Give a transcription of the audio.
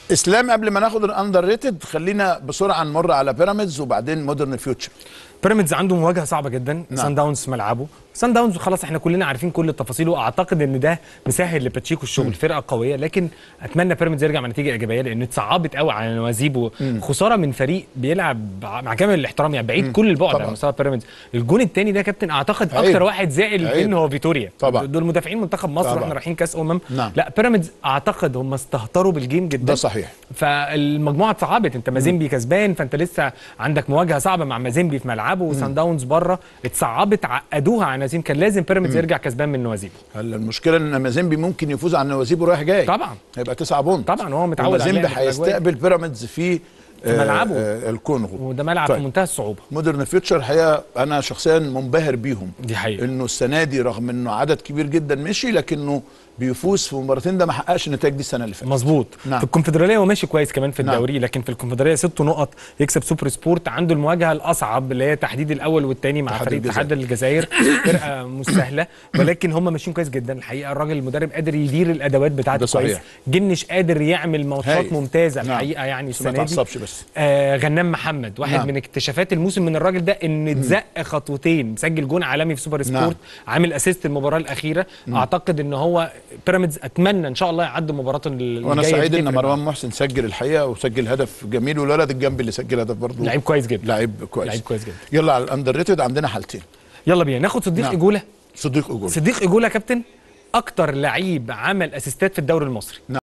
اسلام قبل ما ناخد الاندر ريتد خلينا بسرعه نمر على بيراميدز وبعدين مودرن فيوتشر بيراميدز عنده مواجهه صعبه جدا نعم. سان داونز في ملعبه سان داونز خلاص احنا كلنا عارفين كل التفاصيل واعتقد ان ده مسهل لباتشيكو الشغل فرقه قويه لكن اتمنى بيراميدز يرجع مع نتيجه ايجابيه لان اتصعبت قوي على نوازيبو خساره من فريق بيلعب مع كامل الاحترام يعني بعيد كل البعد طبعاً. عن مستوى بيراميدز الجون الثاني ده كابتن اعتقد عيب. اكتر واحد زعل عيب. ان هو فيتوريا طبعاً. دول مدافعين منتخب مصر طبعاً. واحنا رايحين كاس امم نعم. لا بيراميدز اعتقد هم استهتروا بالجيم جدا ده صحيح فالمجموعه اتصعبت انت مازيمبي كسبان فانت لسه عندك مواجهه صعبه مع مازيمبي في ملعبه وسان داونز بره اتصعبت عقدوها على نوازيم كان لازم بيراميدز يرجع كسبان من نوازيبو هلا المشكله ان مازيمبي ممكن يفوز على نوازيبو رايح جاي طبعا. هيبقى 9 بونت طبعا هو متعود على مازيمبي اللعب في الأجواء. هيستقبل بيراميدز في آه، ملعبه. آه، الكونغو وده ملعب طيب. في منتهى الصعوبه مودرن فيوتشر الحقيقه انا شخصيا منبهر بيهم دي حقيقة. انه السنه دي رغم انه عدد كبير جدا مشي لكنه بيفوز في مباراتين ده ما حققش النتائج دي السنه اللي فاتت مظبوط نعم. في الكونفدراليه هو ماشي كويس كمان في نعم. الدوري لكن في الكونفدراليه ست نقط يكسب سوبر سبورت عنده المواجهه الاصعب اللي هي تحديد الاول والثاني مع اتحاد فريق الجزائر. اتحاد الجزائر فرقه مش سهله ولكن هم ماشيين كويس جدا الحقيقه الراجل المدرب قادر يدير الادوات بتاعته ده صحيح. كويس جنش قادر يعمل ماتشات هايل. ممتازه نعم. الحقيقه يعني بس ما السنه دي تعصبش بس آه غنام محمد واحد نعم. من اكتشافات الموسم من الراجل ده ان اتزق خطوتين سجل جون عالمي في سوبر نعم. سبورت عامل اسيست المباراه الاخيره اعتقد ان هو بيراميدز اتمنى ان شاء الله يعدي مباراه ال- وانا الجايه سعيد دي ان تفرق مروان معاه. محسن سجل الحقيقه وسجل هدف جميل والولد الجنبي اللي سجل هدف برضه لعيب كويس جدا لعيب كويس لعيب كويس جدا يلا على الاندر ريتد عندنا حالتين يلا بينا ناخد صديق نعم. اجوله صديق اجول صديق اجوله كابتن اكتر لعيب عمل اسيستات في الدوري المصري